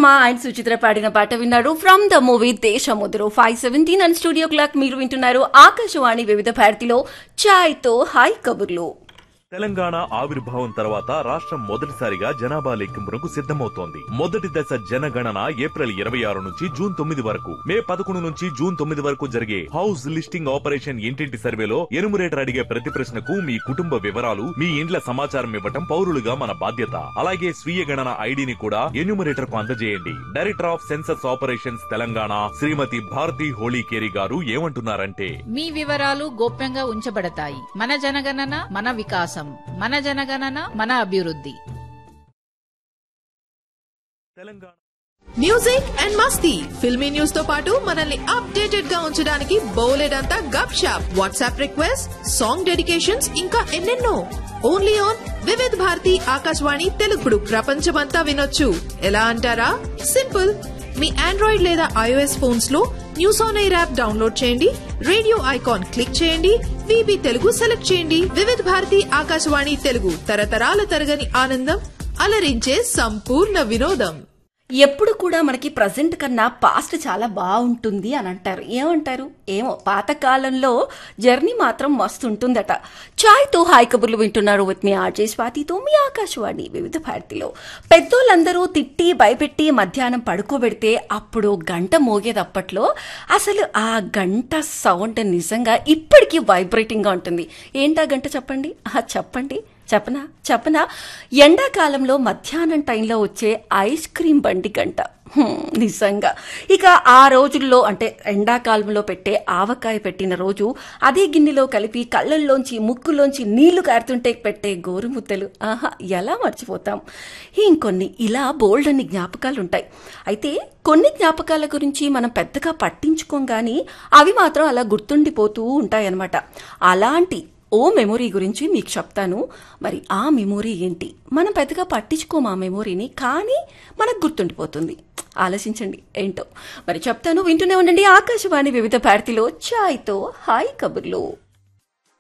Sharma and Suchitra పాడిన పాట విన్నారు from the movie Desamuduru five seventeen and studio clock మీరు వింటున్నారు ఆకాశవాణి వివిధ భారతిలో చాయ్ తో హాయ్ కబుర్లు తెలంగాణ ఆవిర్భావం తర్వాత రాష్ట్రం మొదటిసారిగా జనాభా లెక్కింపునకు సిద్ధమవుతోంది మొదటి దశ జనగణన ఏప్రిల్ ఇరవై ఆరు నుంచి జూన్ తొమ్మిది వరకు మే పదకొండు నుంచి జూన్ తొమ్మిది వరకు జరిగే హౌస్ లిస్టింగ్ ఆపరేషన్ ఇంటింటి సర్వేలో ఎనుమరేటర్ అడిగే ప్రతి ప్రశ్నకు మీ కుటుంబ వివరాలు మీ ఇండ్ల సమాచారం ఇవ్వటం పౌరులుగా మన బాధ్యత అలాగే స్వీయ గణన ఐడిని కూడా ఎన్యూమరేటర్ కు అందజేయండి director of census operations Telangana Shrimati Bharati Holikeri garu ఏమంటున్నారంటే మీ వివరాలు గోప్యంగా ఉంచబడతాయి మన జనగణన మన వికాసం మన జనగణన మన అభివృద్ధి తెలంగాణ మ్యూజిక్ అండ్ మస్తీ ఫిల్మీ న్యూస్ తో పాటు మనల్ని అప్డేటెడ్ గా ఉంచడానికి బౌలెడంతా గప్ షాప్ వాట్సాప్ రిక్వెస్ట్ సాంగ్ డెడికేషన్స్ ఇంకా ఎన్నెన్నో ఓన్లీ ఆన్ వివిధ్ భారతి ఆకాశవాణి తెలుగుడు ప్రపంచమంతా వినొచ్చు ఎలా అంటారా సింపుల్ మీ ఆండ్రాయిడ్ లేదా ఐఓఎస్ ఫోన్స్ లో news on air app download చేయండి రేడియో ఐకాన్ క్లిక్ చేయండి విబి తెలుగు సెలెక్ట్ చేయండి వివిధ్ భారతి ఆకాశవాణి తెలుగు తరతరాల తరగని ఆనందం అలరించే సంపూర్ణ వినోదం ఎప్పుడు కూడా మనకి ప్రజెంట్ కన్నా పాస్ట్ చాలా బాగుంటుంది అని అంటారు ఏమంటారు ఏమో పాతకాలంలో జర్నీ మాత్రం మస్తు ఉంటుందట చాయ్తో హాయ్ కబుర్లు వింటున్నారు విత్ మీ ఆర్జే స్వాతితో మీ ఆకాశవాణి వివిధ భారతిలో పెద్దోళ్ళందరూ తిట్టి భయపెట్టి మధ్యాహ్నం పడుకోబెడితే అప్పుడు గంట మోగేది అప్పట్లో అసలు ఆ గంట సౌండ్ నిజంగా ఇప్పటికీ వైబ్రేటింగ్గా ఉంటుంది ఏంటా గంట చెప్పండి ఆ చెప్పండి చెప్పనా చెప్పనా ఎండాకాలంలో మధ్యాహ్నం టైంలో వచ్చే ఐస్ క్రీమ్ బండి గంట హ్మ్, నిజంగా ఇక ఆ రోజుల్లో అంటే ఎండాకాలంలో పెట్టే ఆవకాయ పెట్టిన రోజు అదే గిన్నెలో కలిపి కళ్ళల్లోంచి ముక్కులోంచి నీళ్లు కారుతుంటే పెట్టే గోరుముద్దలు ఆహా ఎలా మర్చిపోతాం ఇంకొన్ని ఇలా బోల్డ్ అన్ని జ్ఞాపకాలు ఉంటాయి అయితే కొన్ని జ్ఞాపకాల గురించి మనం పెద్దగా పట్టించుకోం కానీ అవి మాత్రం అలా గుర్తుండిపోతూ ఉంటాయన్నమాట అలాంటి ఓ మెమొరీ గురించి మీకు చెప్తాను మరి ఆ మెమొరీ ఏంటి మనం పెద్దగా పట్టించుకోము ఆ మెమొరీని కానీ మనకు గుర్తుండిపోతుంది ఆలోచించండి ఏంటో మరి చెప్తాను వింటూనే ఉండండి ఆకాశవాణి వివిధ భారతిలో ఛాయ్తో హాయ్ కబుర్లు